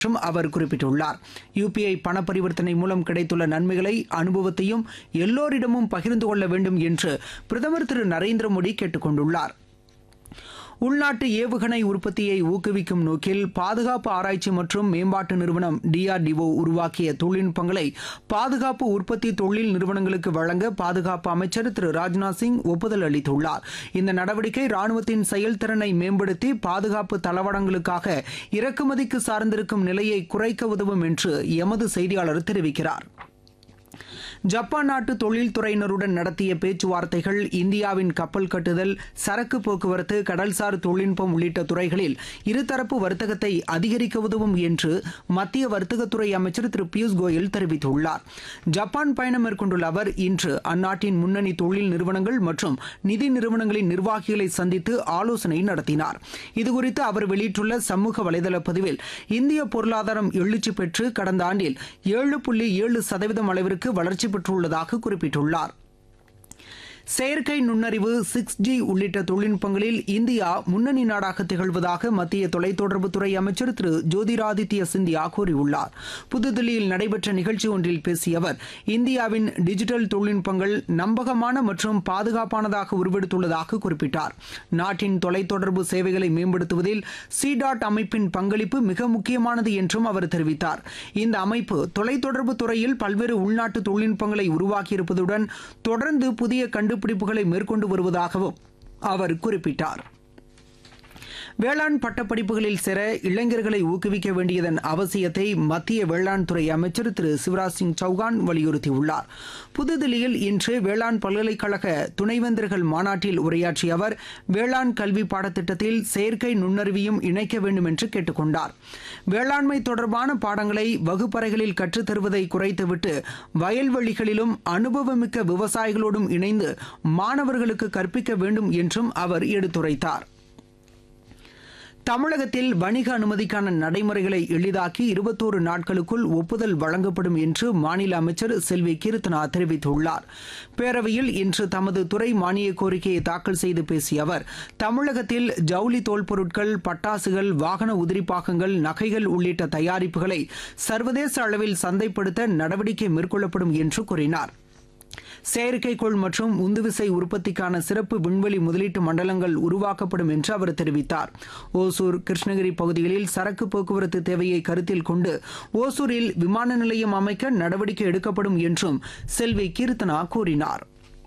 என்றும் அவர் குறிப்பிட்டுள்ளார் யுபிஐ பண பரிவர்த்தனை மூலம் கிடைத்துள்ள நன்மைகளை அனுபவத்தையும் எல்லோரிடமும் பகிர்ந்து கொள்ள வேண்டும் என்று பிரதமர் திரு நரேந்திர மோடி கேட்டுக் கொண்டுள்ளார் உள்நாட்டு ஏவுகணை உற்பத்தியை ஊக்குவிக்கும் நோக்கில் பாதுகாப்பு ஆராய்ச்சி மற்றும் மேம்பாட்டு நிறுவனம் டிஆர்டிஓ உருவாக்கிய தொழில்நுட்பங்களை பாதுகாப்பு உற்பத்தி தொழில் நிறுவனங்களுக்கு வழங்க பாதுகாப்பு அமைச்சர் திரு ராஜ்நாத் சிங் ஒப்புதல் அளித்துள்ளார் இந்த நடவடிக்கை ராணுவத்தின் செயல்திறனை மேம்படுத்தி பாதுகாப்பு தளவாடங்களுக்காக இறக்குமதிக்கு சார்ந்திருக்கும் நிலையை குறைக்க உதவும் என்று எமது செய்தியாளர் தெரிவிக்கிறார் ஜப்பான் நாட்டு தொழில்துறையினருடன் நடத்திய பேச்சுவார்த்தைகள் இந்தியாவின் கப்பல் கட்டுதல் சரக்கு போக்குவரத்து கடல்சார் தொழில்நுட்பம் உள்ளிட்ட துறைகளில் இருதரப்பு வர்த்தகத்தை அதிகரிக்க உதவும் என்று மத்திய வர்த்தகத்துறை அமைச்சர் திரு பியூஷ் கோயல் தெரிவித்துள்ளார் ஜப்பான் பயணம் மேற்கொண்டுள்ள அவர் இன்று அந்நாட்டின் முன்னணி தொழில் நிறுவனங்கள் மற்றும் நிதி நிறுவனங்களின் நிர்வாகிகளை சந்தித்து ஆலோசனை நடத்தினார் இதுகுறித்து அவர் வெளியிட்டுள்ள சமூக வலைதள பதிவில் இந்திய பொருளாதாரம் எழுச்சி பெற்று கடந்த ஆண்டில் ஏழு புள்ளி ஏழு சதவீதம் அளவிற்கு வளர்ச்சி பெற்றுள்ளதாக குறிப்பிட்டுள்ளார் செயற்கை நுண்ணறிவு சிக்ஸ் ஜி உள்ளிட்ட தொழில்நுட்பங்களில் இந்தியா முன்னணி நாடாக திகழ்வதாக மத்திய தொலைத்தொடர்புத்துறை அமைச்சர் திரு ஜோதிராதித்ய சிந்தியா கூறியுள்ளார் புதுதில்லியில் நடைபெற்ற நிகழ்ச்சி ஒன்றில் பேசிய அவர் இந்தியாவின் டிஜிட்டல் தொழில்நுட்பங்கள் நம்பகமான மற்றும் பாதுகாப்பானதாக உருவெடுத்துள்ளதாக குறிப்பிட்டார் நாட்டின் தொலைத்தொடர்பு சேவைகளை மேம்படுத்துவதில் சி டாட் அமைப்பின் பங்களிப்பு மிக முக்கியமானது என்றும் அவர் தெரிவித்தார் இந்த அமைப்பு தொலைத்தொடர்பு துறையில் பல்வேறு உள்நாட்டு தொழில்நுட்பங்களை உருவாக்கியிருப்பதுடன் தொடர்ந்து புதிய கண்டுபிடிப்புகளை மேற்கொண்டு வருவதாகவும் அவர் குறிப்பிட்டார் வேளாண் பட்டப்படிப்புகளில் சேர இளைஞர்களை ஊக்குவிக்க வேண்டியதன் அவசியத்தை மத்திய வேளாண் துறை அமைச்சர் திரு சிவராஜ் சிங் சௌகான் வலியுறுத்தியுள்ளார் புதுதில்லியில் இன்று வேளாண் பல்கலைக்கழக துணைவேந்தர்கள் மாநாட்டில் உரையாற்றிய அவர் வேளாண் கல்வி பாடத்திட்டத்தில் செயற்கை நுண்ணறிவையும் இணைக்க வேண்டும் என்று கேட்டுக்கொண்டார் வேளாண்மை தொடர்பான பாடங்களை வகுப்பறைகளில் கற்றுத்தருவதை குறைத்துவிட்டு வயல்வெளிகளிலும் அனுபவமிக்க விவசாயிகளோடும் இணைந்து மாணவர்களுக்கு கற்பிக்க வேண்டும் என்றும் அவர் எடுத்துரைத்தார் தமிழகத்தில் வணிக அனுமதிக்கான நடைமுறைகளை எளிதாக்கி இருபத்தோரு நாட்களுக்குள் ஒப்புதல் வழங்கப்படும் என்று மாநில அமைச்சர் செல்வி கீர்த்தனா தெரிவித்துள்ளார் பேரவையில் இன்று தமது துறை மானிய கோரிக்கையை தாக்கல் செய்து பேசிய அவர் தமிழகத்தில் ஜவுளி தோல் பொருட்கள் பட்டாசுகள் வாகன உதிரிப்பாகங்கள் நகைகள் உள்ளிட்ட தயாரிப்புகளை சர்வதேச அளவில் சந்தைப்படுத்த நடவடிக்கை மேற்கொள்ளப்படும் என்று கூறினார் செயற்கைக்கோள் மற்றும் உந்துவிசை உற்பத்திக்கான சிறப்பு விண்வெளி முதலீட்டு மண்டலங்கள் உருவாக்கப்படும் என்று அவர் தெரிவித்தார் ஓசூர் கிருஷ்ணகிரி பகுதிகளில் சரக்கு போக்குவரத்து தேவையை கருத்தில் கொண்டு ஓசூரில் விமான நிலையம் அமைக்க நடவடிக்கை எடுக்கப்படும் என்றும் செல்வி கீர்த்தனா கூறினார்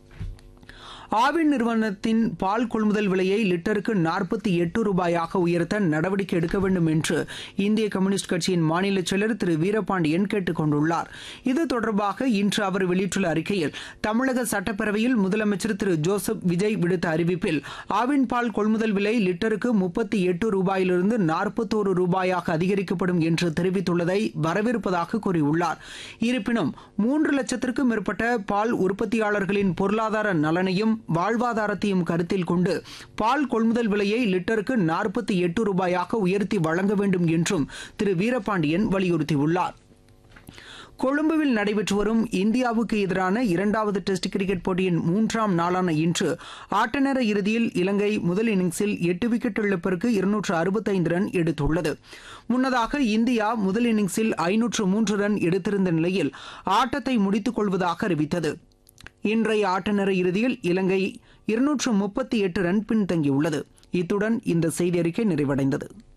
ஆவின் நிறுவனத்தின் பால் கொள்முதல் விலையை லிட்டருக்கு நாற்பத்தி எட்டு ரூபாயாக உயர்த்த நடவடிக்கை எடுக்க வேண்டும் என்று இந்திய கம்யூனிஸ்ட் கட்சியின் மாநில செயலர் திரு வீரபாண்டியன் கேட்டுக் கொண்டுள்ளார் இது தொடர்பாக இன்று அவர் வெளியிட்டுள்ள அறிக்கையில் தமிழக சட்டப்பேரவையில் முதலமைச்சர் திரு ஜோசப் விஜய் விடுத்த அறிவிப்பில் ஆவின் பால் கொள்முதல் விலை லிட்டருக்கு முப்பத்தி எட்டு ரூபாயிலிருந்து நாற்பத்தோரு ரூபாயாக அதிகரிக்கப்படும் என்று தெரிவித்துள்ளதை வரவேற்பதாக கூறியுள்ளார் இருப்பினும் மூன்று லட்சத்திற்கும் மேற்பட்ட பால் உற்பத்தியாளர்களின் பொருளாதார நலனையும் வாழ்வாதாரத்தையும் கருத்தில் கொண்டு பால் கொள்முதல் விலையை லிட்டருக்கு நாற்பத்தி எட்டு ரூபாயாக உயர்த்தி வழங்க வேண்டும் என்றும் திரு வீரபாண்டியன் வலியுறுத்தியுள்ளார் கொழும்புவில் நடைபெற்று வரும் இந்தியாவுக்கு எதிரான இரண்டாவது டெஸ்ட் கிரிக்கெட் போட்டியின் மூன்றாம் நாளான இன்று ஆட்டநேர இறுதியில் இலங்கை முதல் இன்னிங்ஸில் எட்டு விக்கெட் இழப்பிற்கு இருநூற்று அறுபத்தைந்து ரன் எடுத்துள்ளது முன்னதாக இந்தியா முதல் இன்னிங்ஸில் ஐநூற்று மூன்று ரன் எடுத்திருந்த நிலையில் ஆட்டத்தை முடித்துக் கொள்வதாக அறிவித்தது இன்றைய ஆட்டநேர இறுதியில் இலங்கை இருநூற்று முப்பத்தி எட்டு ரன் பின்தங்கியுள்ளது இத்துடன் இந்த செய்தி அறிக்கை நிறைவடைந்தது